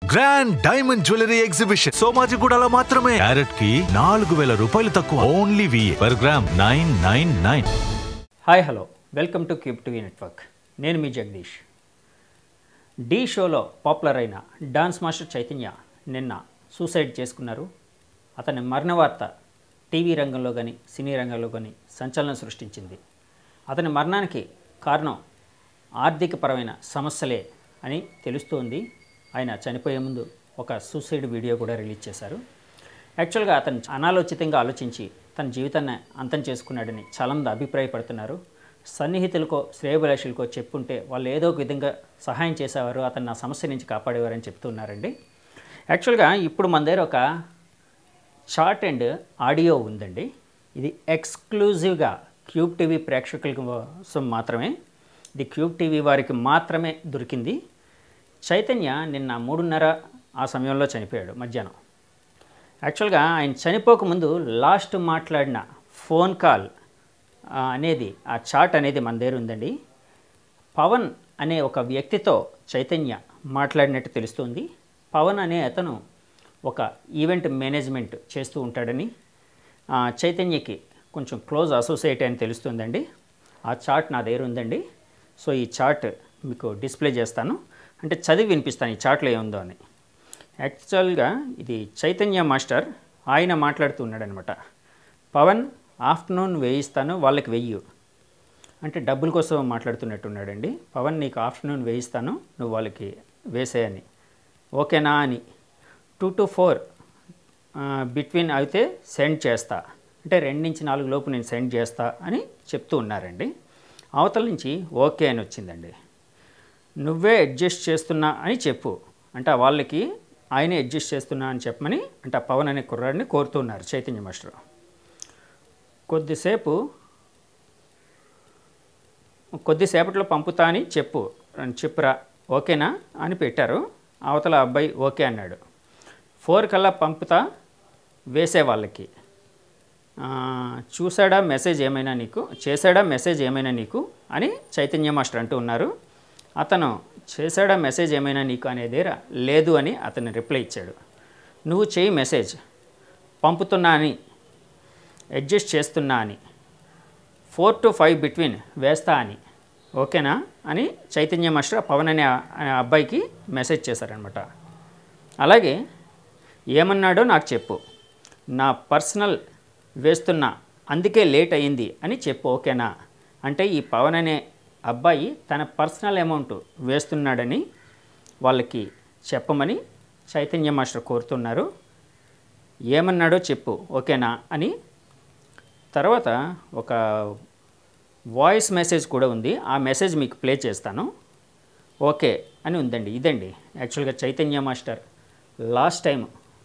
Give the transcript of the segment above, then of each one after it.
Grand diamond jewellery exhibition సోమాజిగూడలో మాత్రమే carat కి నాలుగు వేల రూపాయలు తక్కువ ఓన్లీ వి per gram nine nine nine hi hello welcome to Cube TV network నేను మీ జగదీష్ ఢీ షోలో పాపులర్ అయిన డాన్స్ మాస్టర్ చైతన్య నిన్న సూసైడ్ చేసుకున్నారు అతని మరణ వార్త టీవీ రంగంలో కానీ సినీ రంగంలో కానీ సంచలనం సృష్టించింది అతని మరణానికి కారణం ఆర్థికపరమైన సమస్యలే అని తెలుస్తోంది ఆయన చనిపోయే ముందు ఒక సూసైడ్ వీడియో కూడా రిలీజ్ చేశారు యాక్చువల్గా అతను అనాలోచితంగా ఆలోచించి తన జీవితాన్ని అంతం చేసుకున్నాడని చాలామంది అభిప్రాయపడుతున్నారు సన్నిహితులకో శ్రేయభిలాషులకో చెప్పుంటే వాళ్ళు ఏదో ఒక విధంగా సహాయం చేసేవారు అతను నా సమస్య నుంచి కాపాడేవారని చెప్తున్నారండి యాక్చువల్గా ఇప్పుడు మన దగ్గర ఒక షార్ట్ అండ్ ఆడియో ఉందండి ఇది ఎక్స్క్లూజివ్గా క్యూబ్ టీవీ ప్రేక్షకుల కోసం మాత్రమే ఇది క్యూబ్ టీవీ వారికి మాత్రమే దొరికింది చైతన్య నిన్న మూడున్నర ఆ సమయంలో చనిపోయాడు మధ్యాహ్నం యాక్చువల్గా ఆయన చనిపోకముందు లాస్ట్ మాట్లాడిన ఫోన్ కాల్ ఆ, అనేది ఆ చాట్ అనేది మన దగ్గర ఉందండి పవన్ అనే ఒక వ్యక్తితో చైతన్య మాట్లాడినట్టు తెలుస్తుంది పవన్ అనే అతను ఒక ఈవెంట్ మేనేజ్మెంట్ చేస్తూ ఉంటాడని ఆ, చైతన్యకి కొంచెం క్లోజ్ అసోసియేట్ అని తెలుస్తుందండి ఆ చాట్ నా దగ్గర ఉందండి సో ఈ చాట్ మీకు డిస్ప్లే చేస్తాను అంటే చదివి వినిపిస్తాను ఈ చాట్లో ఏముందో అని యాక్చువల్గా ఇది చైతన్య మాస్టర్ ఆయన మాట్లాడుతూ ఉన్నాడనమాట పవన్ ఆఫ్టర్నూన్ వేయిస్తాను వాళ్ళకి వెయ్యి అంటే డబ్బుల కోసం మాట్లాడుతున్నట్టున్నాడండి పవన్ నీకు ఆఫ్టర్నూన్ వేయిస్తాను నువ్వు వాళ్ళకి వేసేయని ఓకేనా అని టూ టు ఫోర్ బిట్వీన్ అయితే సెండ్ చేస్తా అంటే రెండు నుంచి నాలుగు లోపు నేను సెండ్ చేస్తా అని చెప్తూ ఉన్నారండి అవతల నుంచి ఓకే అని వచ్చిందండి నువ్వే అడ్జస్ట్ చేస్తున్నా అని చెప్పు అంటే వాళ్ళకి ఆయనే అడ్జస్ట్ చేస్తున్నా అని చెప్పమని అంటే ఆ పవన్ అనే కుర్రాడిని కోరుతున్నారు చైతన్య మాస్టర్ కొద్దిసేపు కొద్దిసేపట్లో పంపుతా అని చెప్పు అని చెప్పురా ఓకేనా అని పెట్టారు అవతల అబ్బాయి ఓకే అన్నాడు ఫోర్ కల్లా పంపుతా వేసే వాళ్ళకి ఆ, చూసాడా మెసేజ్ ఏమైనా నీకు చేశాడా మెసేజ్ ఏమైనా నీకు అని చైతన్య మాస్టర్ అంటూ ఉన్నారు అతను చేశాడా మెసేజ్ ఏమైనా నీకు అనేది లేదు అని అతను రిప్లై ఇచ్చాడు నువ్వు చేయి మెసేజ్ పంపుతున్నా అని అడ్జస్ట్ చేస్తున్నా అని ఫోర్ టు ఫైవ్ బిట్వీన్ వేస్తా అని ఓకేనా అని చైతన్య మాస్టర్ పవన్ అనే ఆ- అనే అబ్బాయికి మెసేజ్ చేశారనమాట అలాగే ఏమన్నాడో నాకు చెప్పు నా పర్సనల్ వేస్తున్నా అందుకే లేట్ అయ్యింది అని చెప్పు ఓకేనా అంటే ఈ పవన్ అనే అబ్బాయి తన పర్సనల్ అమౌంట్ వేస్తున్నాడని వాళ్ళకి చెప్పమని చైతన్య మాస్టర్ కోరుతున్నారు ఏమన్నాడో చెప్పు ఓకేనా అని తర్వాత ఒక వాయిస్ మెసేజ్ కూడా ఉంది ఆ మెసేజ్ మీకు ప్లే చేస్తాను ఓకే అని ఉందండి ఇదండి యాక్చువల్గా చైతన్య మాస్టర్ లాస్ట్ టైం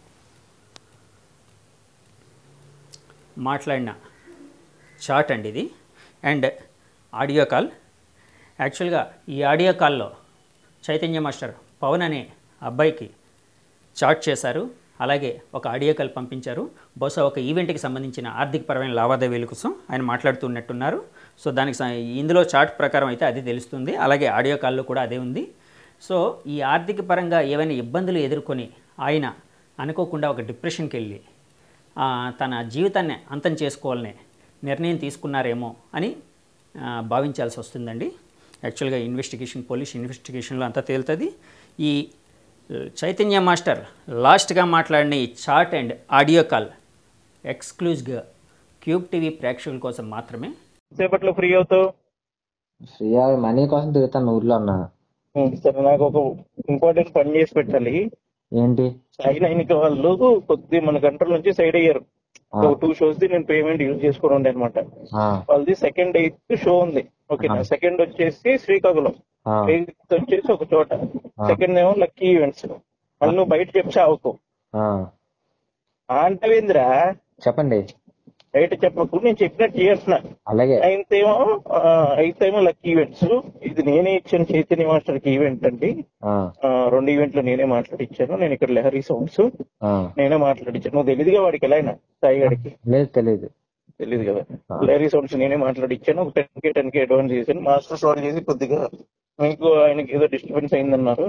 మాట్లాడిన చాట్ అండి ఇది అండ్ ఆడియో కాల్ యాక్చువల్గా ఈ ఆడియో కాల్లో చైతన్య మాస్టర్ పవన్ అనే అబ్బాయికి చాట్ చేశారు అలాగే ఒక ఆడియో కాల్ పంపించారు బహుశా ఒక ఈవెంట్కి సంబంధించిన ఆర్థికపరమైన లావాదేవీల కోసం ఆయన మాట్లాడుతున్నట్టున్నారు సో దానికి స- ఇందులో చాట్ ప్రకారం అయితే అది తెలుస్తుంది అలాగే ఆడియో కాల్లో కూడా అదే ఉంది సో ఈ ఆర్థిక పరంగా ఏవైనా ఇబ్బందులు ఎదుర్కొని ఆయన అనుకోకుండా ఒక డిప్రెషన్కి వెళ్ళి ఆ, తన జీవితాన్ని అంతం చేసుకోవాలనే నిర్ణయం తీసుకున్నారేమో అని ఆ, భావించాల్సి వస్తుందండి యాక్చువల్గా ఇన్వెస్టిగేషన్ పోలీస్ ఇన్వెస్టిగేషన్లో అంతా తేలుతుంది ఈ ఆ, చైతన్య మాస్టర్ లాస్ట్గా మాట్లాడిన ఈ చాట్ అండ్ ఆడియో కాల్ ఎక్స్క్లూజ్గా క్యూబ్ టీవీ ప్రేక్షకుల కోసం మాత్రమే సేపట్లో ఫ్రీ అవుతావు శ్రీయా మనీ కోసం తిరుగుతాను ఊర్లో అన్న ఉం, సరే నాకు ఒక ఇంపార్టెంట్ పని చేసి పెట్టాలి ఏంటి సైన్ అయిన వాళ్ళు కొద్ది మన కంట్రోల్ నుంచి సైడ్ అయ్యారు ఆ. టూ షోస్ ది నేను పేమెంట్ యూజ్ చేసుకుని ఉండే అనమాట ఆ, వాళ్ళది సెకండ్ ఎయిత్ షో ఉంది ఓకే ఆ. సెకండ్ వచ్చేసి శ్రీకాకుళం ఆ, ఎయిత్ వచ్చేసి ఒక చోట సెకండ్ ఏమో లక్కీ ఈవెంట్స్ మళ్ళీ నువ్వు బయట చెప్పి చావుకో ఆ. అంటవేంద్రా చెప్పండి బయట చెప్పకు నేను చెప్పినట్టు చేస్తున్నా అలాగే నైన్త్ ఏమో ఎయిత్ ఏమో లక్కీ ఈవెంట్స్ ఇది నేనే ఇచ్చాను చైతన్య మాస్టర్ కి ఈవెంట్ అండి ఆ, ఆ, రెండు ఈవెంట్లు నేనే మాట్లాడిచ్చాను నేను ఇక్కడ లహరీ సౌండ్స్ ఆ. నేనే మాట్లాడిచ్చాను నువ్వు తెలియదుగా వాడికి ఎలా అయినా సాయి గడికి లేదు తెలియదు తెలియదు కదా ఆ. లహరీ సౌండ్స్ నేనే మాట్లాడిచ్చాను ఒక ten K ten K advance చేశాను మాస్టర్ సాల్వ్ చేసి కొద్దిగా మీకు ఆయనకి ఏదో డిస్టర్బెన్స్ అయిందన్నారు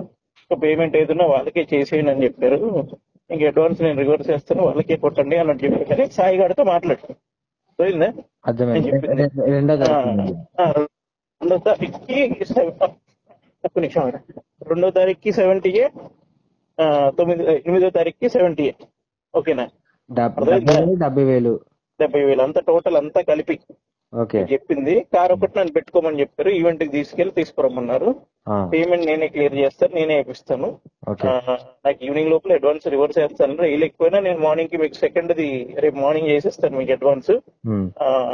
సో పేమెంట్ ఏదైనా వాళ్ళకే చేసేయండి అని చెప్పారు ఇంక అడ్వాన్స్ నేను రివర్స్ చేస్తాను వాళ్ళకే కొట్టండి అన్నట్టు చెప్పారు కానీ సాయి గారితో మాట్లాడు పోయిందా అర్థమైంది నేను చెప్పింది. రె- రెండో తారీఖు ఆ, రెండో తారీఖుకి సెవ- ఒక్క నిమిషం ఆగండి. రెండో తారీఖుకి సెవెంటీయే తొమ్మిది ఎనిమిదో తారీఖుకి సెవెంటీయే ఓకేనా డెబ్- అర్థమైందా? డెబ్బై వేలు డెబ్బై వేలు డెబ్బై వేలు అంతా టోటల్ అంతా కలిపి ఓకే చెప్పింది కార్ ఒకటి నన్ను పెట్టుకోమని చెప్పారు ఈవెంట్ కి తీసుకెళ్లి తీసుకురమ్మన్నారు ఆ, పేమెంట్ నేనే క్లియర్ చేస్తాను నేనే వేపిస్తాను ఓకే ఆ, నాకు ఈవినింగ్ లోపల అడ్వాన్స్ రివర్స్ చేస్తాను వేయలేకపోయినా నేను మార్నింగ్ కి మీకు సెకండ్ ది రేపు మార్నింగ్ చేసేస్తాను మీకు అడ్వాన్స్ ఉమ్,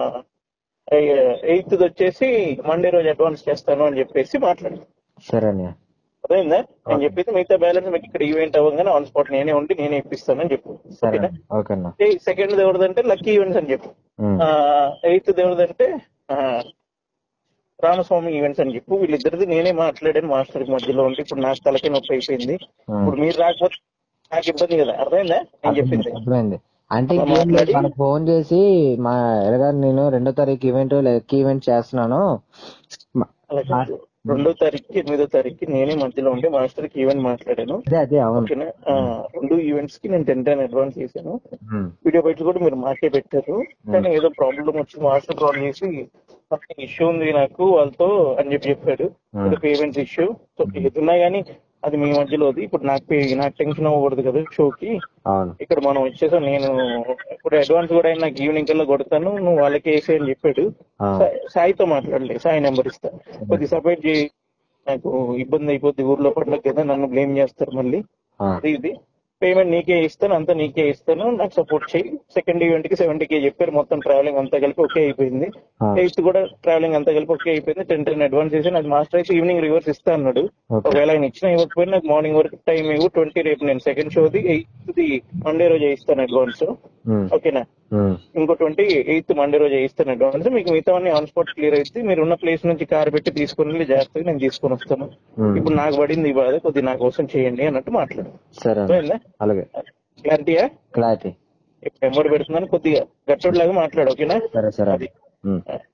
ఎయిత్ వచ్చేసి మండే రోజు అడ్వాన్స్ చేస్తాను అని చెప్పేసి మాట్లాడు సరే అన్నయ్య అర్థమైందా నేను చెప్పేసి మిగతా బ్యాలెన్స్ మీకు ఇక్కడ ఈవెంట్ అవ్వగానే ఆన్ స్పాట్ నేనే ఉండి నేనే ఇప్పిస్తాను అని చెప్పు సరే ఓకేనా అన్న. ఓకే అన్న సెకండ్ ఎవరిదంటే లక్కీ ఈవెంట్స్ అని చెప్పు ఉమ్, ఎయిత్ ఎవరిదంటే ఆ, రామస్వామి ఈవెంట్స్ అని చెప్పు వీళ్ళిద్దరిది నేనే మాట్లాడాను మాస్టర్ మధ్యలో ఉండి ఇప్పుడు నాకు తలకి నొప్పి అయిపోయింది ఉమ్. ఇప్పుడు మీరు రాకపోతే నాకు ఇబ్బంది కదా అర్థమైందా నేను చెప్పింది అర్థమైంది అంటే అలా ఇంకేం లేదు మాట్లాడి- మనకు ఫోన్ చేసి మా ఎలాగా నేను రెండో తారీఖు ఈవెంట్ లెక్క ఈవెంట్ చేస్తున్నాను మ- అలా కాదు. రెండో తారీఖుకి ఎనిమిదో తారీఖుకి నేనే మధ్యలో ఉండి మాస్టర్ కి ఈవెంట్ మాట్లాడాను అదే అదే అవును ఓకేనా ఆ, రెండు ఈవెంట్స్ కి నేను టెన్ టెన్ అడ్వాన్స్ చేశాను ఉమ్, వీడియో బయట కూడా మీరు మాకే పెట్టారు కానీ ఏదో ప్రాబ్లం వచ్చి మాస్టర్ కాల్ చేసి ఇష్యూ ఉంది నాకు వాళ్ళతో అని చెప్పి చెప్పాడు పేమెంట్స్ ఇష్యూ సో ఏదున్నా కానీ అది మీ మధ్యలోది ఇప్పుడు నాకు pay- నాకు టెన్షన్ అవ్వకూడదు కదా షోకి అవును ఇక్కడ మనం వచ్చేసాం నేను ఇప్పుడు అడ్వాన్స్ కూడా ఆయన నాకు ఈవినింగ్ కల్లా కొడతాను నువ్వు వాళ్ళకి వేసే అని చెప్పాడు ఆ, సా- సాయితో మాట్లాడలే సాయి నెంబర్ ఇస్తా కొద్ది సపరేట్ చేయి నాకు ఇబ్బంది అయిపోద్ది ఊర్లో పండుగ కదా నన్ను బ్లేమ్ చేస్తారు మళ్ళీ ఆ, అది ఇది పేమెంట్ నీకే ఇస్తాను అంతా నీకే ఇస్తాను నాకు సపోర్ట్ చేయి సెకండ్ ఈవెంట్ కి సెవెంటీ కే చెప్పారు మొత్తం ట్రావెలింగ్ అంతా కలిపి ఓకే అయిపోయింది ఆ. ఎయిత్ కూడా ట్రావెలింగ్ అంతా కలిపి ఓకే అయిపోయింది టెన్ టెన్ అడ్వాన్స్ చేసి నాకు మాస్టర్ అయితే ఈవినింగ్ రివర్స్ ఇస్తా అన్నాడు Okay. ఒకవేళ ఆయన ఇచ్చినా ఇవ్వకపోయినా నాకు మార్నింగ్ వరకు టైం ఇవ్వు ట్వంటీ రేపు నేను సెకండ్ షోది ఎయిత్ ది మండే రోజు ఇస్తాను అడ్వాన్స్ ఉమ్, ఓకేనా ఉమ్, ఇంకో ట్వంటీ ఎయిత్ మండే రోజు ఇస్తాను అడ్వాన్స్ మీకు మిగతా ఆన్ స్పాట్ క్లియర్ అయితే మీరు ఉన్న ప్లేస్ నుంచి కార్ పెట్టి తీసుకుని వెళ్ళి జాగ్రత్తగా నేను తీసుకొని వస్తాను ఉమ్. ఇప్పుడు నాకు పడింది ఈ బాధ కొద్ది నా కోసం చేయండి అన్నట్టు మాట్లాడు సరే అన్న. అర్థమైందా అలాగే క్లారిటీయా క్లారిటీ ఇప్పుడు ఎమ్మడి పెడుతున్నాను కొద్దిగా గట్టోడ్లాగా మాట్లాడు ఓకేనా సరే సరే అది ఉమ్. ఆ.